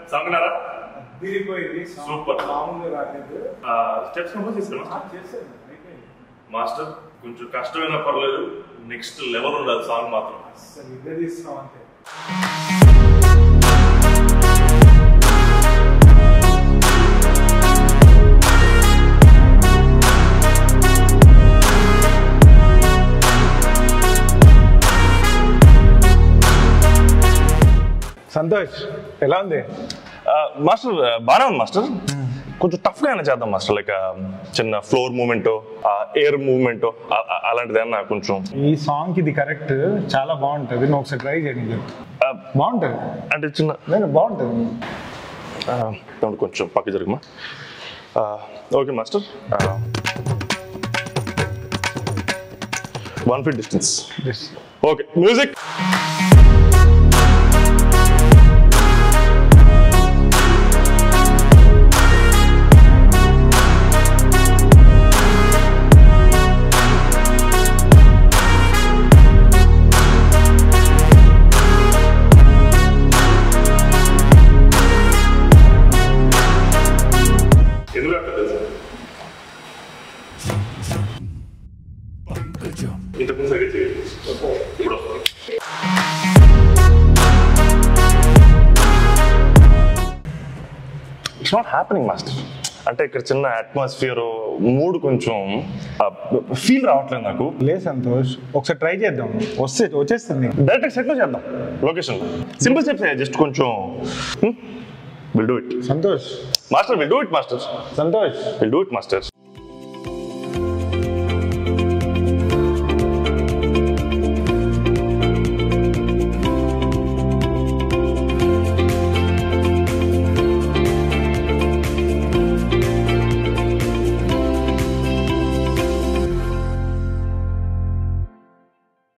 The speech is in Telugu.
సాగున్నారా తిరిగిపోయింది Super. మామూలుగా రాలేదు స్టెప్స్ కంపోజ్ చేస్తాను ఆ, చేశాను అయిపోయింది మాస్టర్ కొంచెం కష్టమైనా పర్లేదు నెక్స్ట్ లెవెల్ ఉండాలి సాంగ్ మాత్రం అసలు ఇద్దరు తీస్తున్నాం అంతే సంతోష్ ఎలా ఉంది మాస్టర్ బాగానే ఉంది మాస్టర్ కొంచెం టఫ్గా అయినా చేద్దాం మాస్టర్ లైక్ చిన్న ఫ్లోర్ మూమెంట్ ఎయిర్ మూమెంట్ అలాంటిది ఏమన్నా కొంచెం ఈ సాంగ్ ఇది కరెక్ట్ చాలా బాగుంటుంది నువ్వు ఒకసారి ట్రై చేయండి చెప్పు ఆ, బాగుంటుంది అంటే చిన్న నేను బాగుంటుంది ఆ, ఏమంటే కొంచెం పక్క జరుగుమా okay master one feet distance okay music ఎందుకు అక్కడ తెలుసా ఇంతకు సరిగ్గా చేయండి ఇప్పుడు వస్తుంది ఇట్స్ నాట్ హ్యాపెనింగ్ మాస్టర్ అంటే ఇక్కడ చిన్న అట్మాస్ఫియర్ మూడ్ కొంచెం ఫీల్ రావట్లేదు నాకు లేదు సంతోష్ ఒకసారి ట్రై చేద్దాం వస్తే వచ్చేస్తుంది నీకు డైరెక్ట్ సెట్ లో చేద్దాం లొకేషన్ సింపుల్ స్టెప్స్ జస్ట్ కొంచెం will do it Santosh master will do it master Santosh will do it master